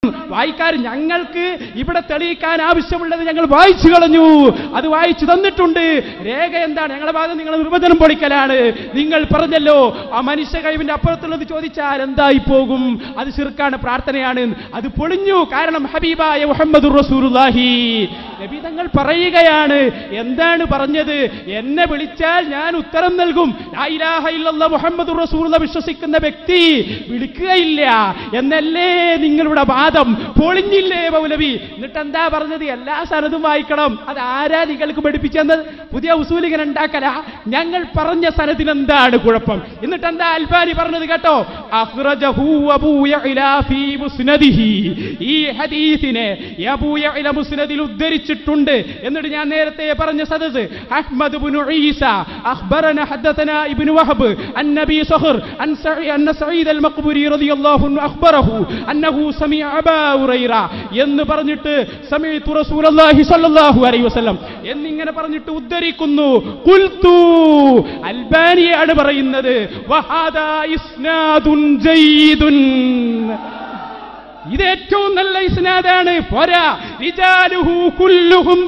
വായിക്കാർ ഞങ്ങൾക്ക് ഇവിടെ തെളിയിക്കാൻ ആവശ്യമുള്ളത് ഞങ്ങൾ വായിച്ചു കളഞ്ഞു അത് വായിച്ചു തന്നിട്ടുണ്ട് രേഖ എന്താണ് ഞങ്ങളുടെ ഭാഗം നിങ്ങൾ നിർവചനം പൊളിക്കലാണ് നിങ്ങൾ പറഞ്ഞല്ലോ ആ മനുഷ്യ കഴിവിന്റെ അപ്പുറത്തുള്ളത് ചോദിച്ചാൽ എന്തായി പോകും അത് ശിർക്കാണ് പ്രാർത്ഥനയാണ് അത് പൊളിഞ്ഞു കാരണം ഹബീബായ മുഹമ്മദ് റസൂലുള്ളാഹി നബി തങ്ങൾ പറയുകയാണ് എന്താണ് പറഞ്ഞത് എന്നെ വിളിച്ചാൽ ഞാൻ ഉത്തരം നൽകും ലാ ഇലാഹ ഇല്ലല്ലാഹ് മുഹമ്മദ് റസൂലുള്ള വിശ്വസിക്കുന്ന വ്യക്തി വിളിക്കുകയില്ല എന്നല്ലേ നിങ്ങളുടെ വാദം പൊളിഞ്ഞില്ലേ മൗലവി എന്നിട്ട് എന്താ പറഞ്ഞത് എല്ലാ സനതും വായിക്കണം അത് ആരാ നിങ്ങൾക്ക് പഠിപ്പിച്ചെന്നത് പുതിയ ഉസൂലികൻ ഉണ്ടാക്കല ഞങ്ങൾ പറഞ്ഞ സനദിന് എന്താണ് കുഴപ്പം എന്നിട്ട് എന്താ അൽബാനി പറഞ്ഞത് കേട്ടോ അഖ്റജഹു അബൂ യഅ്ല ഫീ മുസ്നദിഹി ഈ ഹദീസിനെ അബൂ യഅ്ല മുസ്നദിൽ ഉദ്ധരിച്ചിട്ടുണ്ട് എന്നിട്ട് ഞാൻ നേരത്തെ പറഞ്ഞ സദസ് അഹ്മദ് ഇബ്നു ഈസ അഖ്ബറന ഹദ്ദതന ഇബ്നു വഹബ് അൻ നബി സഖർ അൻ സഈ അൻ സഈദ് അൽ മഖ്ബൂരി റളിയല്ലാഹു അൻഹു അഖ്ബറഹു അന്നഹു സമിഅ അബാ ഹുറൈറ എന്ന് പറഞ്ഞിട്ട് സമീഅതു റസൂലുള്ളാഹി സ്വല്ലല്ലാഹു അലൈഹി വസല്ലം എന്നിങ്ങനെ പറഞ്ഞിട്ട് ഉദ്ധരിക്കുന്നു ഖുൽതു അൽബാനിയാണ് പറയുന്നത് വഹാദാ ഇസ്നാദുൻ ജയ്യിദുൻ ഇത് ഏറ്റവും നല്ല ഇസ്നാദാണ് പോരാ റിജാലുഹു കുല്ലുഹും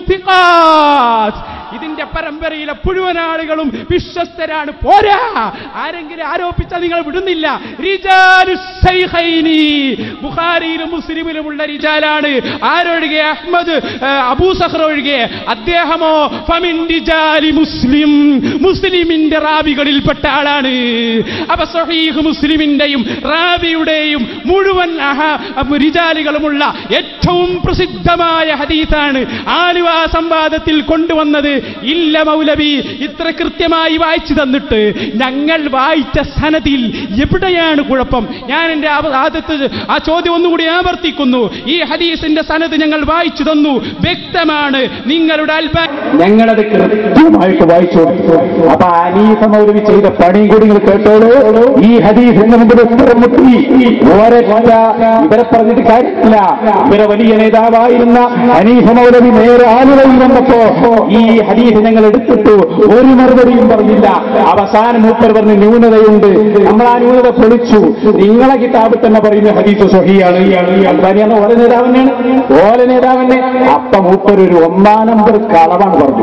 തിഖാത്ത് ഇതിന്റെ പരമ്പരയിലെ മുഴുവൻ ആളുകളും വിശ്വസ്തരാണ് പോരാ ആരെങ്കിലും ആരോപിച്ചാൽ നിങ്ങൾ വിടുന്നില്ല റിജാലു ശൈഖൈനി ബുഖാരിയിലും മുസ്ലിമിലുമുള്ള റിജാലാണ് ആരൊഴികെ അഹ്മദ് ആ, അബൂ സഹർ ഒഴികെ അദ്ദേഹമോ ഫമിൻ റിജാലി മുസ്ലിം മുസ്ലിമിന്റെ റാവികളിൽപ്പെട്ട ആളാണ് അപ്പൊ സഹീഹ് മുസ്ലിമിന്റെയും റാവിയുടെയും മുഴുവൻ അഹ- റിജാലുകളുമുള്ള ഏറ്റവും പ്രസിദ്ധമായ ഹദീസാണ് ആലുവ സംവാദത്തിൽ കൊണ്ടുവന്നത് ഇല്ല മൗലവി ഇത്ര കൃത്യമായി വായിച്ചു തന്നിട്ട് ഞങ്ങൾ വായിച്ച സനദിൽ എവിടെയാണ് കുഴപ്പം ഞാൻ എന്റെ ആവ- ആദ്യത്തെ ആ ചോദ്യം ഒന്നുകൂടി ആവർത്തിക്കുന്നു ഈ ഹദീസിന്റെ സനദ് ഞങ്ങൾ വായിച്ചു തന്നു വ്യക്തമാണ് നിങ്ങളുടെ അൽബാ ഞങ്ങളത് കൃത്യമായിട്ട് വായിച്ചു കൊടുത്തു അപ്പൊ അനീഫ മൗലവി ചെയ്ത പണിയും കൂടി നിങ്ങൾ കേട്ടോളൂ ഈ ഹദീസിന് മുമ്പിൽ ഉത്തരം മുട്ടി ഒരൊറ്റ ഇവരെ പറഞ്ഞിട്ട് കാര്യമില്ല ഇവരെ വലിയ നേതാവായിരുന്ന അനീഫ മൗലവി നേരെ ആലുവയിൽ വന്നപ്പോ ഈ ഹദീസ് ഞങ്ങൾ എടുത്തിട്ടു ഒരു മറുപടിയും പറഞ്ഞില്ല അവസാനം മൂപ്പർ പറഞ്ഞ് ന്യൂനതയുണ്ട് നമ്മൾ ആ ന്യൂനത പൊളിച്ചു നിങ്ങളെ കിതാബിൽ തന്നെ പറയുന്ന ഹദീസ് സ്വഹിയാണ് ഈ അൽബാനിയാണ് ഓല നേതാവ് തന്നെയാണ് ഓല നേതാവ് തന്നെ അപ്പൊ മൂപ്പർ ഒരു ഒന്നാം നമ്പർ കളവാണ് പറഞ്ഞു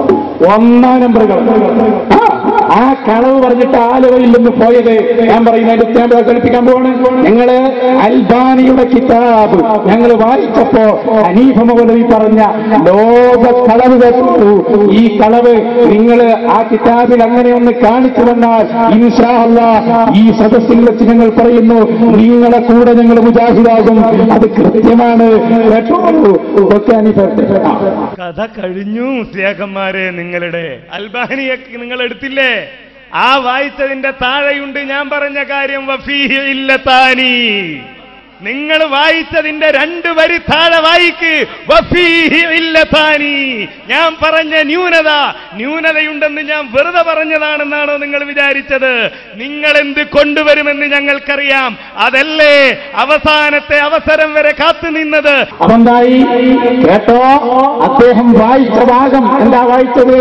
ഒന്നാം നമ്പർ കളവ് ആ, ആ കളവ് പറഞ്ഞിട്ട് ആലുവയിൽ നിന്ന് പോയത് ഞാൻ പറയുന്നത് ഞാൻ കളിപ്പിക്കാൻ പോവാണ് ഞങ്ങള് അൽബാനിയുടെ കിതാബ് ഞങ്ങൾ വായിച്ചപ്പോ അനീഫ മൗലവി പറഞ്ഞ ലോക കളവ് കേട്ടു ഈ കളവ് നിങ്ങൾ ആ കിതാബിൽ അങ്ങനെ ഒന്ന് കാണിച്ചു വന്നാൽ ഇൻഷാ അല്ലാ ഈ സദസ്സിൽ വെച്ച് ഞങ്ങൾ പറയുന്നു നിങ്ങളെ കൂടെ ഞങ്ങൾ മുജാഹിദാകും അത് കൃത്യമാണ് കേട്ടോളൂ ഒക്കെ അനീഫ ആ. കഥ കഴിഞ്ഞു മുസ്ലിയാക്കന്മാരെ നിങ്ങളുടെ അൽബാനിയൊക്കെ നിങ്ങൾ എടുത്തില്ലേ ആ വായിച്ചതിന്റെ താഴെയുണ്ട് ഞാൻ പറഞ്ഞ കാര്യം വഫീഹി ഇല്ലത്താനി നിങ്ങൾ വായിച്ചതിന്റെ രണ്ട് വരി താഴെ വായിക്ക് വഫീഹി ഇല്ലത്താനി ഞാൻ പറഞ്ഞ ന്യൂനത ന്യൂനതയുണ്ടെന്ന് ഞാൻ വെറുതെ പറഞ്ഞതാണെന്നാണോ നിങ്ങൾ വിചാരിച്ചത് നിങ്ങൾ എന്ത് കൊണ്ടുവരുമെന്ന് ഞങ്ങൾക്കറിയാം അതല്ലേ അവസാനത്തെ അവസരം വരെ കാത്തുനിന്നത് അതെന്തായി കേട്ടോ അദ്ദേഹം വായിച്ച ഭാഗം എന്താ വായിച്ചത്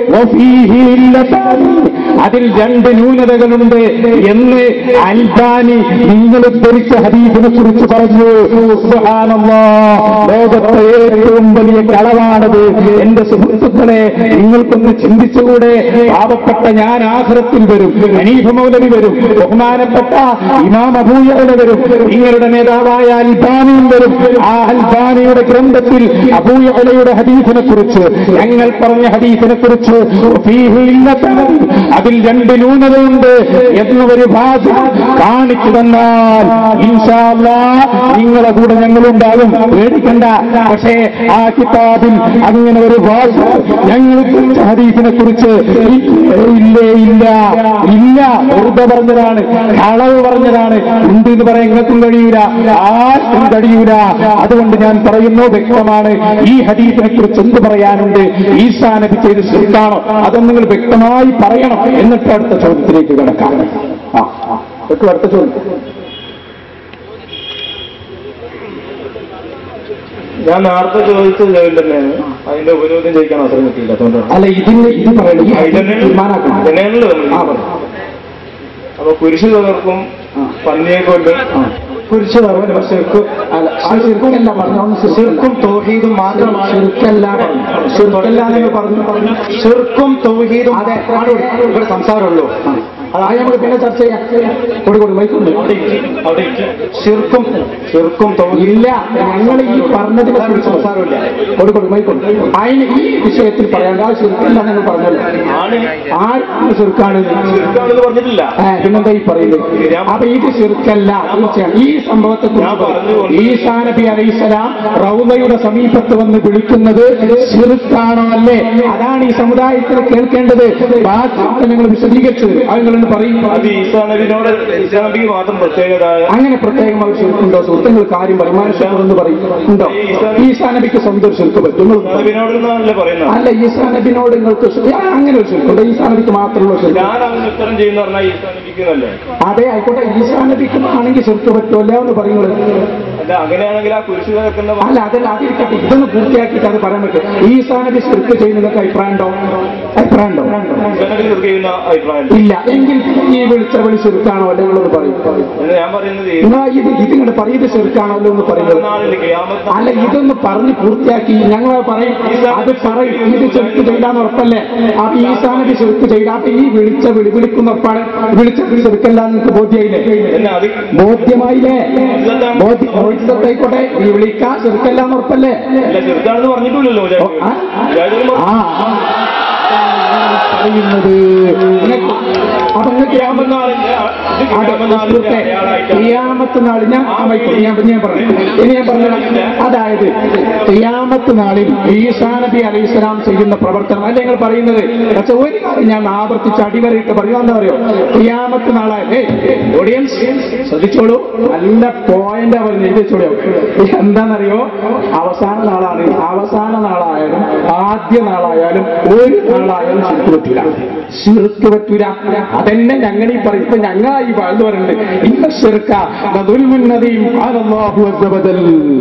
വഫീഹി ഇല്ലത്താനി. അതിൽ രണ്ട് ന്യൂനതകളുണ്ട് എന്ന് അൽബാനി നിങ്ങൾ ഉദ്ധരിച്ച ഹദീസിനെ കുറിച്ച് പറഞ്ഞു സുബ്ഹാനല്ലാ. ലോകത്തെ ഏറ്റവും വലിയ കളവാണത് എന്റെ സുഹൃത്തുക്കളെ നിങ്ങൾക്കൊന്ന് ചിന്തിച്ചുകൂടെ പാവപ്പെട്ട ഞാൻ ആഹ്റത്തിൽ വരും അനീഫ മൗലവി വരും ബഹുമാനപ്പെട്ട ഇമാം അബൂയയുടെ വരും നിങ്ങളുടെ നേതാവായ അൽബാനിയും വരും ആ അൽബാനിയുടെ ഗ്രന്ഥത്തിൽ അബൂയയുടെ ഹദീസിനെ കുറിച്ച് ഞങ്ങൾ പറഞ്ഞ ഹദീസിനെ കുറിച്ച് അതിൽ രണ്ട് ന്യൂനതയുണ്ട് എന്ന ഒരു ഭാഷ കാണിച്ചു തന്നാൽ ഇൻഷാ അല്ലാ നിങ്ങളെ കൂടെ ഞങ്ങളുണ്ടാകും പേടിക്കണ്ട പക്ഷേ ആ കിതാബിൽ അങ്ങനെ ഒരു ഭാഷ ഞങ്ങൾ ഹദീസിനെ കുറിച്ച് ഇല്ലേ ഇല്ല ഇല്ല വെറുതെ പറഞ്ഞതാണ് കളവ് പറഞ്ഞതാണ് ഉണ്ട് എന്ന് പറയാൻ നിങ്ങൾക്കും കഴിയൂല ആർക്കും കഴിയൂല അതുകൊണ്ട് ഞാൻ പറയുന്നു വ്യക്തമാണ് ഈ ഹദീസിനെ കുറിച്ച് എന്ത് പറയാനുണ്ട് ഈസാ നബി ചെയ്ത് ശരിക്കാണോ അതൊന്നും നിങ്ങൾ വ്യക്തമായി പറയണം എന്നിട്ട് അടുത്ത ചോദ്യത്തിലേക്ക് കിടക്കാം ആ ആ. വെക്കൂ, അടുത്ത ചോദ്യം ഞാൻ നേരത്തെ ചോദിച്ച ജോലി തന്നെയാണ് അതിന്റെ ഉപരോധം ചോദിക്കാൻ അവസരം കിട്ടിയില്ല അതുകൊണ്ടാണ് അല്ല ഇതിന് ഇത് പറയണം ഈ ഹദീസ് തീരുമാനാക്കണം തന്നെയാണല്ലോ ആ പറ അപ്പൊ കുരിശ് തകർക്കും പന്നിയെ കൊണ്ട് ആ കുറിച്ച് പറഞ്ഞു ശിർക്ക് അല്ല ശിർക്കല്ല പറഞ്ഞു ശിർക്കും തൗഹീദും മാത്രമാണ് ശിർക്കല്ല പറഞ്ഞു ശിർക്കല്ല എന്ന് പറഞ്ഞു ശിർക്കും തൗഹീദും അതെ. ഇവിടെ സംസാരമുള്ളൂ അതായത് നമുക്ക് പിന്നെ ചർച്ച ചെയ്യാം കൊടു കൊടു വൈക്കുണ്ട് അവിടെ ഇരിക്ക്, അവിടെ ഇരിക്ക്. ശിർക്കും ശിർക്കും തൗഹീദും ഇല്ല ഞങ്ങൾ ഈ പറഞ്ഞതിനെ കുറിച്ച് സംസാരമില്ല കൊടു കൊടു വൈക്കുണ്ട് അതിന് ഈ വിഷയത്തിൽ പറയാൻ ആ ശിർക്കല്ല നിങ്ങൾ പറഞ്ഞല്ലോ ആണ് ആര് ശിർക്കാണ് ശിർക്കാണെന്ന് പറഞ്ഞിട്ടില്ല ആ, പിന്നെന്താ ഈ പറയുന്നത് അപ്പൊ ഇത് ശിർക്കല്ല തീർച്ചയാണ് ഈ സംഭവത്തെ ഞാൻ പറഞ്ഞുകൊണ്ട് കുറിച്ച് ഈസാ നബി അലൈഹിസ്സലാം റൗദയുടെ സമീപത്ത് വന്ന് വിളിക്കുന്നത് ശിർക്കാണോ അല്ലേ അതാണ് ഈ സമുദായത്തിൽ കേൾക്കേണ്ടത് ബാക്കി ഞങ്ങൾ വിശദീകരിച്ചത് അത് നിങ്ങളൊന്ന് പറയും അത് ഈസാ നബിനോട് ഈസാ നബിക്ക് മാത്രം പ്രത്യേകത അങ്ങനെ പ്രത്യേകം അവർ ശിർക്കുണ്ടോ സുഹൃത്തുക്കൾ കാര്യം വരുമാനശുദ്ധമെന്ന് പറയും ഉണ്ടോ ഈസാ നബിക്ക് സ്വന്തം ശിർക്ക് പറ്റും നിങ്ങൾ പറയും. നബിനോടെന്നല്ലേ പറയുന്നത് അല്ല ഈസാ നബിനോട് നിങ്ങൾക്ക് ശി- ആ, അങ്ങനെ ഒരു ശിർക്കുണ്ടോ ഈസാ നബിക്ക് മാത്രമുള്ള ശിർക്ക് ഞാൻ അവന് ഉത്തരം ചെയ്യുന്ന പറഞ്ഞാൽ ഈസാ നബിക്കുന്നല്ലേ അതെ ആയിക്കോട്ടെ ഈസാ നബിക്ക് ആണെങ്കിൽ ശിർക്ക് പറ്റുമല്ല എന്ന് പറയുന്നത് അല്ല അങ്ങനെയാണെങ്കിൽ ആ കുരിശ് കേൾക്കുന്ന അല്ല അതല്ല അതിരിക്കട്ടെ ഇതൊന്ന് പൂർത്തിയാക്കിയിട്ട് അത് പറയാൻ പറ്റും ഈസാ നബി ശിർക്ക് ചെയ്യുന്നതൊക്കെ അഭിപ്രായം ഉണ്ടോ അഭിപ്രായം ഉണ്ടോ ഈസാ നബി ചെയ്യുന്ന അഭിപ്രായം ഇല്ല എങ്കിൽ ഈ വിളിച്ച വിളി ശിർക്കാണോ അല്ലെ നിങ്ങളൊന്ന് പറയും എന്ന് ഞാൻ പറയുന്നത് ഈ എന്നാ ഇത് ഇതിങ്ങോട്ട് പറയുന്നത് ശിർക്കാണല്ലോ എന്ന് പറയുന്നത് നാളിൽ ഖിയാമത്ത് അല്ല ഇതൊന്ന് പറഞ്ഞ് പൂർത്തിയാക്കി ഞങ്ങൾ പറയും അത് പറയും ഇത് ചെറുക്ക് ചെയ്താന്ന് ഉറപ്പല്ലേ അപ്പൊ ഈസാ നബി ചെറുക്ക് ചെയ്ത അപ്പൊ ഈ വിളിച്ച വിളി വിളിക്കുന്ന ഉറപ്പാണ് വിളിച്ച വിളി ചെറുക്കല്ല നിങ്ങൾക്ക് ബോധ്യമായില്ലേ എന്നെ അത് ബോധ്യമായില്ലേ ബോധ്യ ബോധ്യത്തായിക്കോട്ടെ ഈ വിളിക്കാൻ ചെറുക്കല്ല എന്ന് ഉറപ്പല്ലേ അല്ല ചെറുതാണെന്ന് പറഞ്ഞിട്ടില്ലല്ലോ ഓ, ആ? ആ ആ. പറയുന്നത് അപ്പൊ നിങ്ങൾക്ക് ഖിയാമത്ത് നാളിന്റെ ഇത് ഖിയാമത്ത് നാളിന്റെ അടയാളമായിട്ട് ക്രിയാമത്ത് നാളിൽ ഞാൻ ആ, ആയിക്കോട്ടെ, ഞാൻ ഞാൻ പറഞ്ഞു ഇനി ഞാൻ പറഞ്ഞു അതായത് ക്രിയാമത്ത് നാളിൽ ഈസാ നബി അലൈഹി സ്വലാം ചെയ്യുന്ന പ്രവർത്തനം അല്ല നിങ്ങൾ പറയുന്നത് പക്ഷെ ഒരു കാര്യം ഞാൻ ആവർത്തിച്ച് അടിവരയിട്ട് പറയുക എന്താ പറയുക ക്രിയാമത്ത് നാളായല്ലേ ഓഡിയൻസ് ശ്രദ്ധിച്ചോളൂ നല്ല പോയിന്റ് പറഞ്ഞു എഴുതിച്ചോളൂ എന്താണെന്നറിയോ അവസാന നാളാണ് അവസാന നാളായാലും ആദ്യ നാളായാലും ഒരു നാളായാലും ശിർക്ക് പറ്റൂല ശിർക്ക് പറ്റൂല അതന്നെ ഞങ്ങൾ ഈ പറയും ഇപ്പൊ ഞങ്ങൾ ഈ പറഞ്ഞു പറയുന്നുണ്ട് ഇന്ന ശിർക്ക നദുൽമുന്നതിയും അലല്ലാഹു അസ്സവജൽ.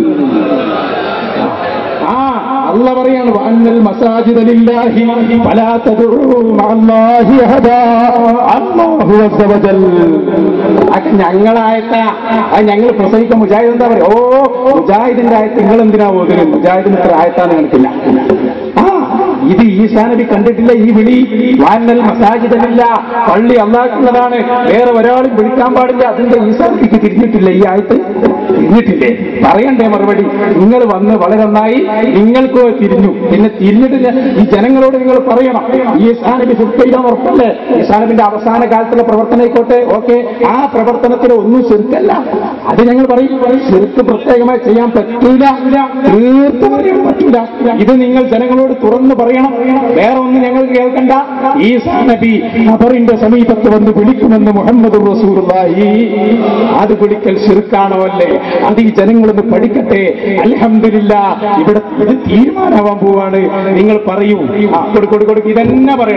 ആ അല്ല പറയാണ് വഅന്നൽ മസാജിദ ലില്ലാഹി ഫലാ തദ്ഉ മഅല്ലാഹി അഹദാ അല്ലാഹു അസ്സവജൽ. അത് ഞങ്ങളായത്ത അത് ഞങ്ങൾ പ്രസംഗിക്കാൻ മുജാഹിദ് എന്താ പറയാ ഓ മുജാഹിദിന്റെ ആയത്ത് നിങ്ങൾ എന്തിനാ ഓതുന്നത് മുജാഹിദിന് ഇത്ര ആയത്താന്ന് കണക്കില്ല ആ ഇത് ഈസാ നബി കണ്ടിട്ടില്ല ഈ വിളി വാനൽ മസാജിദനില്ല പള്ളി അള്ളാഹുള്ളതാണ് വേറെ ഒരാളും വിളിക്കാൻ പാടില്ല അതിന്റെ ഈസാ നബിക്ക് തിരിഞ്ഞിട്ടില്ല ഈ ആയത്ത് തിരിഞ്ഞിട്ടില്ലേ പറയണ്ടേ മറുപടി നിങ്ങൾ വന്ന് വളരെ നന്നായി നിങ്ങൾക്ക് തിരിഞ്ഞു പിന്നെ തിരിഞ്ഞിട്ട് ഞാൻ- ഈ ജനങ്ങളോട് നിങ്ങൾ പറയണം ഈ നബി സുഖയിലാൻ ഉറപ്പല്ലേ ഈസാ നബിന്റെ അവസാന കാലത്തുള്ള പ്രവർത്തനം ആയിക്കോട്ടെ ഓക്കെ ആ പ്രവർത്തനത്തിൽ ഒന്നും ശരിക്കല്ല അത് ഞങ്ങൾ പറയും ശരിക്ക് പ്രത്യേകമായി ചെയ്യാൻ പറ്റൂല തീർത്ത് പറയാൻ പറ്റൂല ഇത് നിങ്ങൾ ജനങ്ങളോട് തുറന്നു പറയണം വേറെ ഒന്നും ഞങ്ങൾ കേൾക്കണ്ട ഈസാ നബി ഖബറിന്റെ സമീപത്ത് വന്ന് വിളിക്കുമെന്ന് മുഹമ്മദ് റസൂലുള്ളാഹി അത് വിളിക്കൽ ശിർക്കാണോ അല്ലേ അത് ഈ ജനങ്ങളൊന്ന് പഠിക്കട്ടെ അൽഹംദുലില്ല ഇവിടെ ഇത് തീരുമാനമാവാൻ പോവാണ് നിങ്ങൾ പറയൂ ആ, കൊടു കൊടു കൊടുക്ക് ഇതന്നെ പറയണം